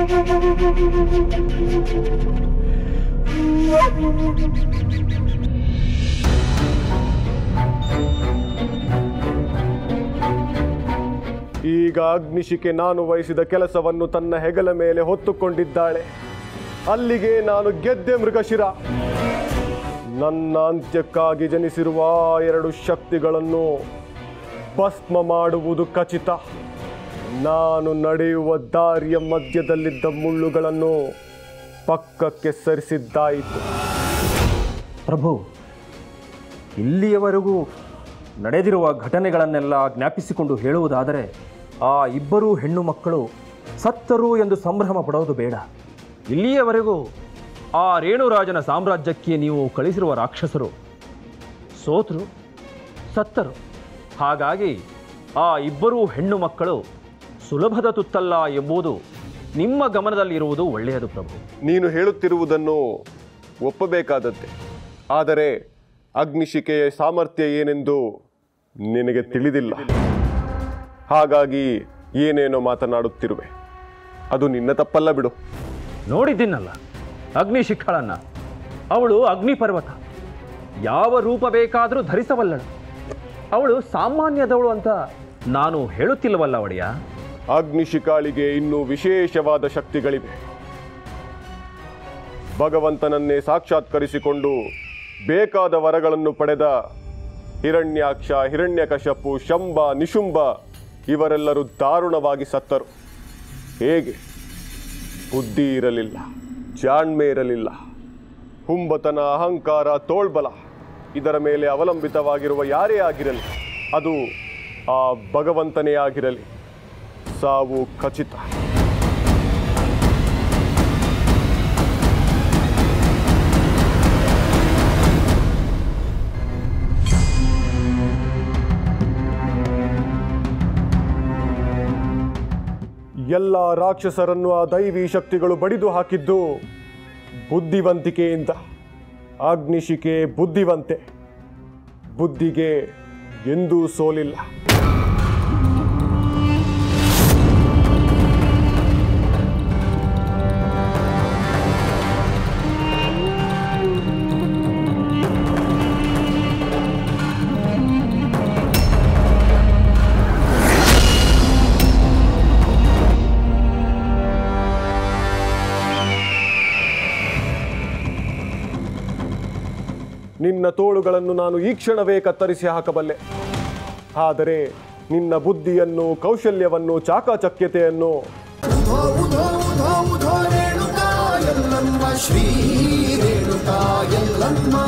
ಈಗ ಅಗ್ನಿಶಿಕೆ ನಾನು ವಹಿಸಿದ ಕೆಲಸವನ್ನು ತನ್ನ ಹೆಗಲ ಮೇಲೆ ಹೊತ್ತುಕೊಂಡಿದ್ದಾಳೆ ಅಲ್ಲಿಗೆ ನಾನು ಗೆದ್ದೆ ಮೃಗಶಿರ ನನ್ನ ಅಂತ್ಯಕ್ಕಾಗಿ ಜನಿಸಿರುವ ಆ ಎರಡು ಶಕ್ತಿಗಳನ್ನು ಭಸ್ಮ ಮಾಡುವುದು ಖಚಿತ ನಾನು ನಡೆಯುವ ದಾರಿಯ ಮಧ್ಯದಲ್ಲಿದ್ದ ಮುಳ್ಳುಗಳನ್ನು ಪಕ್ಕಕ್ಕೆ ಸರಿಸಿದ್ದಾಯಿತು ಪ್ರಭು ಇಲ್ಲಿಯವರೆಗೂ ನಡೆದಿರುವ ಘಟನೆಗಳನ್ನೆಲ್ಲ ಜ್ಞಾಪಿಸಿಕೊಂಡು ಹೇಳುವುದಾದರೆ ಆ ಇಬ್ಬರೂ ಹೆಣ್ಣು ಮಕ್ಕಳು ಸತ್ತರು ಎಂದು ಸಂಭ್ರಮ ಪಡೋದು ಬೇಡ ಇಲ್ಲಿಯವರೆಗೂ ಆ ರೇಣುರಾಜನ ಸಾಮ್ರಾಜ್ಯಕ್ಕೆ ನೀವು ಕಳಿಸಿರುವ ರಾಕ್ಷಸರು ಸೋತರು ಸತ್ತರು ಹಾಗಾಗಿ ಆ ಇಬ್ಬರೂ ಹೆಣ್ಣು ಮಕ್ಕಳು ಸುಲಭದ ತುತ್ತಲ್ಲ ಎಂಬುದು ನಿಮ್ಮ ಗಮನದಲ್ಲಿರುವುದು ಒಳ್ಳೆಯದು ಪ್ರಭು ನೀನು ಹೇಳುತ್ತಿರುವುದನ್ನು ಒಪ್ಪಬೇಕಾದದ್ದೇ ಆದರೆ ಅಗ್ನಿಶಿಕೆಯ ಸಾಮರ್ಥ್ಯ ಏನೆಂದು ನಿನಗೆ ತಿಳಿದಿಲ್ಲ ಹಾಗಾಗಿ ಏನೇನೋ ಮಾತನಾಡುತ್ತಿರುವೆ ಅದು ನಿನ್ನ ತಪ್ಪಲ್ಲ ಬಿಡು ನೋಡಿದ್ದೀನಲ್ಲ ಅಗ್ನಿ ಶಿಖಳನ್ನ ಅವಳು ಅಗ್ನಿ ಪರ್ವತ ಯಾವ ರೂಪ ಬೇಕಾದರೂ ಧರಿಸಬಲ್ಲಳು ಅವಳು ಸಾಮಾನ್ಯದವಳು ಅಂತ ನಾನು ಹೇಳುತ್ತಿಲ್ಲವಲ್ಲ ಒಡೆಯ ಅಗ್ನಿಶಿಕಾಳಿಗೆ ಇನ್ನೂ ವಿಶೇಷವಾದ ಶಕ್ತಿಗಳಿವೆ ಭಗವಂತನನ್ನೇ ಸಾಕ್ಷಾತ್ಕರಿಸಿಕೊಂಡು ಬೇಕಾದ ವರಗಳನ್ನು ಪಡೆದ ಹಿರಣ್ಯಾಕ್ಷ ಹಿರಣ್ಯಕಶಪು ಶಂಭ ನಿಶುಂಭ ಇವರೆಲ್ಲರೂ ದಾರುಣವಾಗಿ ಸತ್ತರು ಹೇಗೆ ಬುದ್ಧಿ ಇರಲಿಲ್ಲ ಜಾಣ್ಮೆ ಇರಲಿಲ್ಲ ಹುಂಬತನ ಅಹಂಕಾರ ತೋಳ್ಬಲ ಇದರ ಮೇಲೆ ಅವಲಂಬಿತವಾಗಿರುವ ಯಾರೇ ಆಗಿರಲಿ ಅದು ಆ ಭಗವಂತನೇ ಆಗಿರಲಿ ಸಾವು ಖಚಿತ ಎಲ್ಲ ರಾಕ್ಷಸರನ್ನು ಆ ದೈವಿ ಶಕ್ತಿಗಳು ಬಡಿದು ಹಾಕಿದ್ದು ಬುದ್ಧಿವಂತಿಕೆಯಿಂದ ಅಗ್ನಿಶಿಕೆ ಬುದ್ಧಿವಂತೆ ಬುದ್ಧಿಗೆ ಎಂದೂ ಸೋಲಿಲ್ಲ ನಿನ್ನ ತೋಳುಗಳನ್ನು ನಾನು ಈ ಕ್ಷಣವೇ ಕತ್ತರಿಸಿ ಹಾಕಬಲ್ಲೆ ಆದರೆ ನಿನ್ನ ಬುದ್ಧಿಯನ್ನು ಕೌಶಲ್ಯವನ್ನು ಚಾಕಚಕ್ಯತೆಯನ್ನು ಉಧೋ ಉಧೋ ಉಧೋ ಉಧೋ ರೇಣುಕಾ ಎಲ್ಲಮ್ಮ ಶ್ರೀ ರೇಣುಕಾ ಎಲ್ಲಮ್ಮ